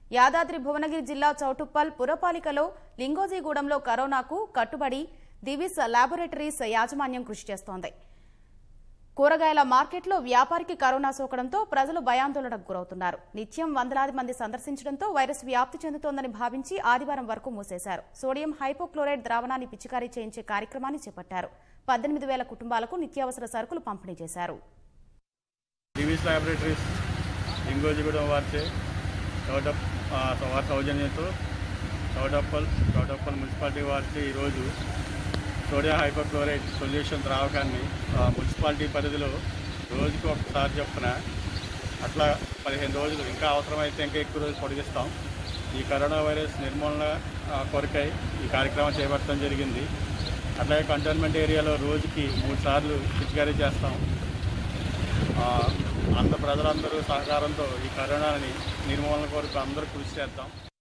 యాదాద్రి భువనగిరి జిల్లా చౌటుప్పల్ పురపాలికలో లింగోజీగూడెంలో కరోనాకు కట్టుబడి దివిస్ లాబొరేటరీస్ యాజమాన్యం కృషి చేస్తోంది కూరగాయల మార్కెట్లో వ్యాపారికి కరోనా సోకడంతో ప్రజలు భయాందోళనకు గురవుతున్నారు నిత్యం వందలాది మంది సందర్శించడంతో వైరస్ వ్యాప్తి చెందుతోందని భావించి ఆదివారం వరకు మూసేశారు సోడియం హైపోక్లోరైడ్ ద్రావణాన్ని పిచికారీ చేయించే కార్యక్రమాన్ని చేపట్టారు పద్దెనిమిది వేల కుటుంబాలకు నిత్యావసర సరుకులు పంపిణీ చేశారు డివిస్ ల్యాబొరేటరీస్ ఇంగోజిగూడెం వారిచే చౌటప్ ఆ, వారి సౌజన్యంతో చౌటప్పల్ చౌటప్పల్ మున్సిపాలిటీ వారిచే ఈరోజు సోడియం హైపోక్లోరైడ్ సొల్యూషన్ ద్రావకాన్ని ఆ, మున్సిపాలిటీ పరిధిలో రోజుకి ఒకసారి చొప్పున అట్లా పదిహేను రోజులు ఇంకా అవసరమైతే ఇంకా ఎక్కువ రోజులు పొడిగిస్తాం ఈ కరోనా వైరస్ నిర్మూలన ఆ, కొరకై ఈ కార్యక్రమం చేపట్టడం జరిగింది అట్లాగే కంటోన్మెంట్ ఏరియాలో రోజుకి మూడు సార్లు పిచికారీ చేస్తాం ఆ, అంద ప్రజలందరూ సహకారంతో ఈ కరోనాని నిర్మూలన కొరకు అందరూ కృషి చేద్దాం